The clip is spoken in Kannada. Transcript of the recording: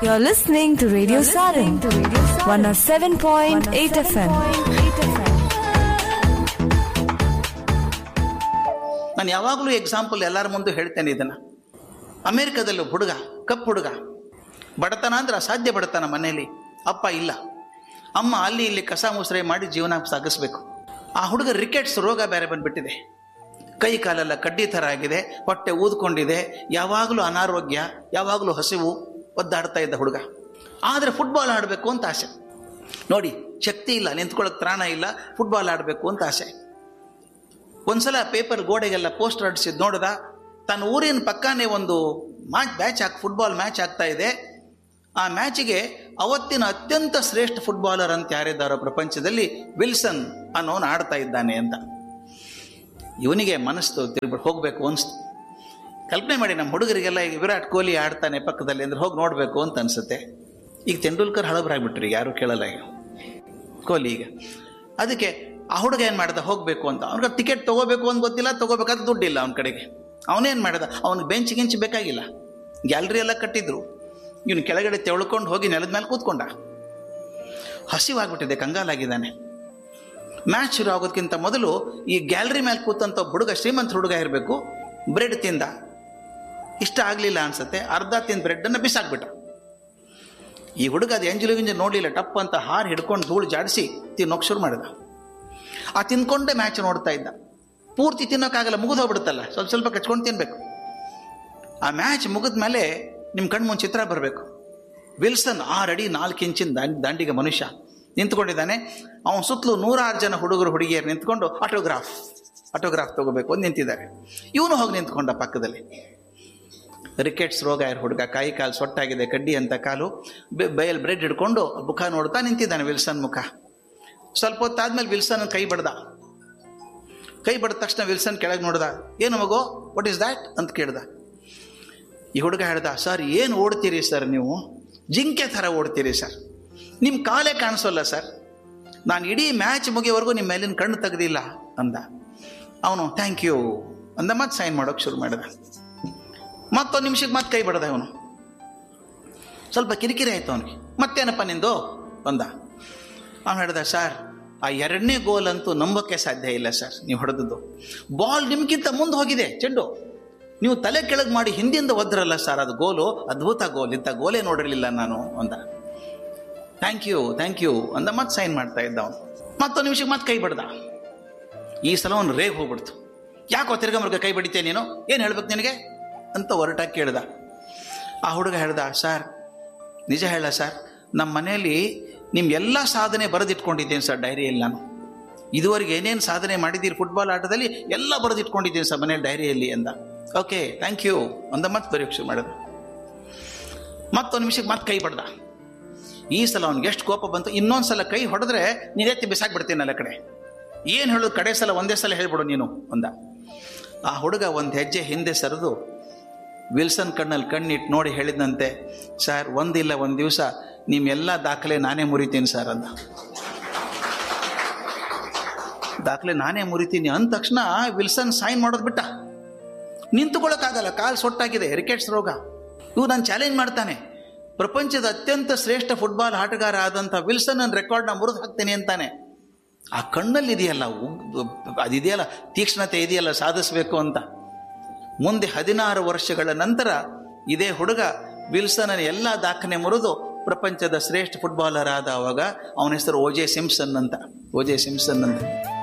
You're listening to Radio Sarin, 107.8 FM. ನಾನು ಯಾವಾಗಲೂ ಎಕ್ಸಾಂಪಲ್ ಎಲ್ಲರ ಮುಂದೆ ಹೇಳ್ತೇನೆ ಇದನ್ನು ಅಮೇರಿಕಾದಲ್ಲಿ ಒಬ್ಬ ಹುಡುಗ ಕಪ್ಪು ಹುಡುಗ ಬಡತನ ಅಂದ್ರೆ ಅಸಾಧ್ಯ ಬಡತನ ಮನೆಯಲ್ಲಿ ಅಪ್ಪ ಇಲ್ಲ ಅಮ್ಮ ಅಲ್ಲಿ ಇಲ್ಲಿ ಕಸ ಮುಸ್ರೆ ಮಾಡಿ ಜೀವನ ಸಾಗಿಸ್ಬೇಕು ಆ ಹುಡುಗ ರಿಕೆಟ್ಸ್ ರೋಗ ಬೇರೆ ಬಂದ್ಬಿಟ್ಟಿದೆ ಕೈ ಕಾಲೆಲ್ಲ ಕಡ್ಡಿ ಥರ ಆಗಿದೆ ಹೊಟ್ಟೆ ಊದ್ಕೊಂಡಿದೆ ಯಾವಾಗಲೂ ಅನಾರೋಗ್ಯ ಯಾವಾಗಲೂ ಹಸಿವು ಒದ್ದಾಡ್ತಾ ಇದ್ದ ಹುಡುಗ ಆದರೆ ಫುಟ್ಬಾಲ್ ಆಡಬೇಕು ಅಂತ ಆಸೆ ನೋಡಿ ಶಕ್ತಿ ಇಲ್ಲ ನಿಂತ್ಕೊಳ್ಳೋಕೆ ತ್ರಾಣ ಇಲ್ಲ ಫುಟ್ಬಾಲ್ ಆಡಬೇಕು ಅಂತ ಆಸೆ ಒಂದ್ಸಲ ಪೇಪರ್ ಗೋಡೆಗೆಲ್ಲ ಪೋಸ್ಟರ್ ಅಡಿಸಿದ್ ನೋಡ್ದ ತನ್ನ ಊರಿನ ಪಕ್ಕನೇ ಒಂದು match match hockey football match ಆಗ್ತಾ ಇದೆ ಆ ಮ್ಯಾಚಿಗೆ ಅವತ್ತಿನ ಅತ್ಯಂತ ಶ್ರೇಷ್ಠ ಫುಟ್ಬಾಲರ್ ಅಂತ ಯಾರಿದ್ದಾರೋ ಪ್ರಪಂಚದಲ್ಲಿ ವಿಲ್ಸನ್ ಅನ್ನೋನು ಆಡ್ತಾ ಇದ್ದಾನೆ ಅಂತ ಇವನಿಗೆ ಮನಸ್ಸು ತಿರುಗ್ಬಿಟ್ಟು ಹೋಗಬೇಕು ಅನಿಸ್ತು ಕಲ್ಪನೆ ಮಾಡಿ ನಮ್ಮ ಹುಡುಗರಿಗೆಲ್ಲ ಈಗ ವಿರಾಟ್ ಕೊಹ್ಲಿ ಆಡ್ತಾನೆ ಪಕ್ಕದಲ್ಲಿ ಅಂದ್ರೆ ಹೋಗಿ ನೋಡಬೇಕು ಅಂತ ಅನ್ಸುತ್ತೆ ಈಗ ತೆಂಡೂಲ್ಕರ್ ಹಳಬರಾಗ್ಬಿಟ್ರು ಈಗ ಯಾರು ಕೇಳಲ್ಲ ಈಗ ಕೊಹ್ಲಿ ಈಗ ಅದಕ್ಕೆ ಆ ಹುಡುಗ ಏನು ಮಾಡ್ದ ಹೋಗಬೇಕು ಅಂತ ಅವ್ನಿಗೆ ಟಿಕೆಟ್ ತೊಗೋಬೇಕು ಅಂತ ಗೊತ್ತಿಲ್ಲ ತೊಗೋಬೇಕಾದ್ರೆ ದುಡ್ಡಿಲ್ಲ ಅವನ ಕಡೆಗೆ ಅವನೇನು ಮಾಡ್ದ ಅವ್ನಿಗೆ ಬೆಂಚ್ ಗಿಂಚ್ ಬೇಕಾಗಿಲ್ಲ ಗ್ಯಾಲರಿ ಎಲ್ಲ ಕಟ್ಟಿದ್ರು ಇವನು ಕೆಳಗಡೆ ತೆಳ್ಕೊಂಡು ಹೋಗಿ ನೆಲದ ಮೇಲೆ ಕೂತ್ಕೊಂಡ ಹಸಿವಾಗ್ಬಿಟ್ಟಿದೆ ಕಂಗಾಲಾಗಿದ್ದಾನೆ ಮ್ಯಾಚ್ ಶುರು ಆಗೋದಕ್ಕಿಂತ ಮೊದಲು ಈ ಗ್ಯಾಲರಿ ಮೇಲೆ ಕೂತಂತ ಒಬ್ಬ ಹುಡುಗ ಶ್ರೀಮಂತ ಹುಡುಗ ಇರಬೇಕು ಬ್ರೆಡ್ ತಿಂದ ಇಷ್ಟ ಆಗಲಿಲ್ಲ ಅನ್ಸುತ್ತೆ ಅರ್ಧ ತಿಂದ ಬ್ರೆಡ್ಡನ್ನು ಬಿಸಾಕ್ಬಿಟ್ಟ ಈ ಹುಡುಗ ಅದು ಎಂಜಲು ಗಿಂಜಲು ನೋಡಲಿಲ್ಲ ಟಪ್ ಅಂತ ಹಾರು ಹಿಡ್ಕೊಂಡು ಧೂಳು ಜಾಡಿಸಿ ತಿನ್ನೋಕೆ ಶುರು ಮಾಡಿದ ಆ ತಿನ್ಕೊಂಡೇ ಮ್ಯಾಚ್ ನೋಡ್ತಾ ಇದ್ದ ಪೂರ್ತಿ ತಿನ್ನೋಕ್ಕಾಗಲ್ಲ ಮುಗಿದು ಹೋಗ್ಬಿಡುತ್ತಲ್ಲ ಸ್ವಲ್ಪ ಸ್ವಲ್ಪ ಕಚ್ಕೊಂಡು ತಿನ್ಬೇಕು ಆ ಮ್ಯಾಚ್ ಮುಗಿದ ಮೇಲೆ ನಿಮ್ಮ ಕಣ್ಣು ಮುಂದೆ ಚಿತ್ರ ಬರಬೇಕು ವಿಲ್ಸನ್ ಆರು ಅಡಿ ನಾಲ್ಕು ಇಂಚಿನ ದಾಂಡ್ ದಾಂಡಿಗೆ ಮನುಷ್ಯ ನಿಂತ್ಕೊಂಡಿದ್ದಾನೆ ಅವನ ಸುತ್ತಲೂ ನೂರಾರು ಜನ ಹುಡುಗರು ಹುಡುಗಿಯರು ನಿಂತ್ಕೊಂಡು ಆಟೋಗ್ರಾಫ್ ಆಟೋಗ್ರಾಫ್ ತಗೋಬೇಕು ಅಂತ ನಿಂತಿದ್ದಾರೆ ಇವನು ಹೋಗಿ ನಿಂತ್ಕೊಂಡ ಪಕ್ಕದಲ್ಲಿ ರಿಕೆಟ್ಸ್ ರೋಗ ಇರೋ ಹುಡುಗ ಕೈ ಕಾಲು ಸೊಟ್ಟಾಗಿದೆ ಕಡ್ಡಿ ಅಂತ ಕಾಲು ಬೈಯಲ್ಲಿ ಬ್ರೆಡ್ ಹಿಡ್ಕೊಂಡು ಮುಖ ನೋಡ್ತಾ ನಿಂತಿದ್ದಾನೆ ವಿಲ್ಸನ್ ಮುಖ ಸ್ವಲ್ಪ ಹೊತ್ತಾದ್ಮೇಲೆ ವಿಲ್ಸನ್ ಕೈ ಬಡ್ದ ಕೈ ಬಡ್ದ ತಕ್ಷಣ ವಿಲ್ಸನ್ ಕೆಳಗೆ ನೋಡ್ದ ಏನು ಮಗು ವಾಟ್ ಈಸ್ ದ್ಯಾಟ್ ಅಂತ ಕೇಳ್ದ ಈ ಹುಡುಗ ಹೇಳ್ದ ಸರ್ ಏನು ಓಡ್ತೀರಿ ಸರ್ ನೀವು ಜಿಂಕೆ ಥರ ಓಡ್ತೀರಿ ಸರ್ ನಿಮ್ಮ ಕಾಲೇ ಕಾಣಿಸೋಲ್ಲ ಸರ್ ನಾನು ಇಡೀ ಮ್ಯಾಚ್ ಮುಗಿಯೋವರೆಗೂ ನಿಮ್ಮ ಮೇಲಿನ ಕಣ್ಣು ತೆಗ್ದಿಲ್ಲ ಅಂದ ಅವನು ಥ್ಯಾಂಕ್ ಯು ಅಂದ ಮತ್ತೆ ಸೈನ್ ಮಾಡೋಕೆ ಶುರು ಮಾಡಿದ ಮತ್ತೊಂದು ನಿಮಿಷಕ್ಕೆ ಮತ್ತೆ ಕೈ ಬಡ್ದ ಅವನು ಸ್ವಲ್ಪ ಕಿರಿಕಿರಿ ಆಯ್ತು ಅವನಿಗೆ ಮತ್ತೇನಪ್ಪ ನಿಂದು ಬಂದ ಅವನು ಹೇಳ್ದ ಸರ್ ಆ ಎರಡನೇ ಗೋಲ್ ಅಂತೂ ನಂಬೋಕ್ಕೆ ಸಾಧ್ಯ ಇಲ್ಲ ಸರ್ ನೀವು ಹೊಡೆದದ್ದು ಬಾಲ್ ನಿಮ್ಗಿಂತ ಮುಂದೆ ಹೋಗಿದೆ ಚೆಂಡು ನೀವು ತಲೆ ಕೆಳಗೆ ಮಾಡಿ ಹಿಂದಿಂದ ಒದ್ರಲ್ಲ ಸರ್ ಅದು ಗೋಲು ಅದ್ಭುತ ಗೋಲ್ ಇಂಥ ಗೋಲೇ ನೋಡಿರಲಿಲ್ಲ ನಾನು ಅಂದ ಥ್ಯಾಂಕ್ ಯು ಥ್ಯಾಂಕ್ ಯು ಅಂದ ಮತ್ತೆ ಸೈನ್ ಮಾಡ್ತಾ ಇದ್ದ ಅವನು ಮತ್ತೊಂದು ನಿಮಿಷಕ್ಕೆ ಮತ್ತೆ ಕೈ ಬಡ್ದ ಈ ಸಲ ಅವನು ರೇಗ್ ಹೋಗ್ಬಿಡ್ತು ಯಾಕೋ ತಿರ್ಗಮರ್ಗ ಕೈ ಬಡಿತೆ ನೀನು ಏನು ಹೇಳ್ಬೇಕು ನಿನಗೆ ಅಂತ ಹೊರಟಾಗಿ ಕೇಳ್ದ ಆ ಹುಡುಗ ಹೇಳ್ದ ಸರ್ ನಿಜ ಹೇಳ ಸರ್ ನಮ್ಮ ಮನೆಯಲ್ಲಿ ನಿಮ್ಮ ಎಲ್ಲ ಸಾಧನೆ ಬರೆದಿಟ್ಕೊಂಡಿದ್ದೇನೆ ಸರ್ ಡೈರಿಯಲ್ಲಿ ನಾನು ಇದುವರೆಗೆ ಏನೇನು ಸಾಧನೆ ಮಾಡಿದ್ದೀರಿ ಫುಟ್ಬಾಲ್ ಆಟದಲ್ಲಿ ಎಲ್ಲ ಬರೆದಿಟ್ಕೊಂಡಿದ್ದೀನಿ ಸರ್ ಮನೇಲಿ ಡೈರಿಯಲ್ಲಿ ಅಂದ ಓಕೆ ಥ್ಯಾಂಕ್ ಯು ಅಂದ ಮತ್ತೆ ಬರೆಯೋಕೆ ಶುರು ಮಾಡಿದ ಮತ್ತೊಂದು ನಿಮಿಷಕ್ಕೆ ಮತ್ತೆ ಕೈ ಬಡ್ದ ಈ ಸಲ ಅವ್ನಿಗೆ ಎಷ್ಟು ಕೋಪ ಬಂತು ಇನ್ನೊಂದು ಸಲ ಕೈ ಹೊಡೆದ್ರೆ ನೀನು ಎತ್ತಿ ಬಿಸಾಕ್ಬಿಡ್ತೀನಲ್ಲ ಕಡೆ ಏನು ಹೇಳೋದು ಕಡೆ ಸಲ ಒಂದೇ ಸಲ ಹೇಳ್ಬಿಡು ನೀನು ಅಂದ ಆ ಹುಡುಗ ಒಂದು ಹೆಜ್ಜೆ ಹಿಂದೆ ಸರಿದು ವಿಲ್ಸನ್ ಕಣ್ಣಲ್ಲಿ ಕಣ್ಣಿಟ್ಟು ನೋಡಿ ಹೇಳಿದಂತೆ ಸರ್ ಒಂದಿಲ್ಲ ಒಂದು ದಿವಸ ನಿಮ್ಮೆಲ್ಲ ದಾಖಲೆ ನಾನೇ ಮುರಿತೀನಿ ಸರ್ ಅಂದ ದಾಖಲೆ ನಾನೇ ಮುರಿತೀನಿ ಅಂದ ತಕ್ಷಣ ವಿಲ್ಸನ್ ಸೈನ್ ಮಾಡೋದು ಬಿಟ್ಟ ನಿಂತುಕೊಳ್ಳೋಕ್ಕಾಗಲ್ಲ ಕಾಲು ಸೊಟ್ಟಾಗಿದೆ ರಿಕೆಟ್ಸ್ ರೋಗ ಇವು ನಾನು ಚಾಲೆಂಜ್ ಮಾಡ್ತಾನೆ ಪ್ರಪಂಚದ ಅತ್ಯಂತ ಶ್ರೇಷ್ಠ ಫುಟ್ಬಾಲ್ ಆಟಗಾರ ಆದಂಥ ವಿಲ್ಸನ್ ನನ್ನ ರೆಕಾರ್ಡ್ನ ಮುರಿದು ಹಾಕ್ತೇನೆ ಅಂತಾನೆ ಆ ಕಣ್ಣಲ್ಲಿ ಇದೆಯಲ್ಲ ಉಗ್- ಅದಿದೆಯಲ್ಲ ತೀಕ್ಷ್ಣತೆ ಇದೆಯಲ್ಲ ಸಾಧಿಸಬೇಕು ಅಂತ ಮುಂದೆ ಹದಿನಾರು ವರ್ಷಗಳ ನಂತರ ಇದೇ ಹುಡುಗ ವಿಲ್ಸನ್ ಎಲ್ಲ ದಾಖಲೆ ಮುರಿದು ಪ್ರಪಂಚದ ಶ್ರೇಷ್ಠ ಫುಟ್ಬಾಲರ್ ಆದ ಅವಾಗ ಅವನ ಹೆಸರು ಓಜೆ ಸಿಂಪ್ಸನ್ ಅಂತ ಓಜೆ ಸಿಂಪ್ಸನ್ ಅಂತ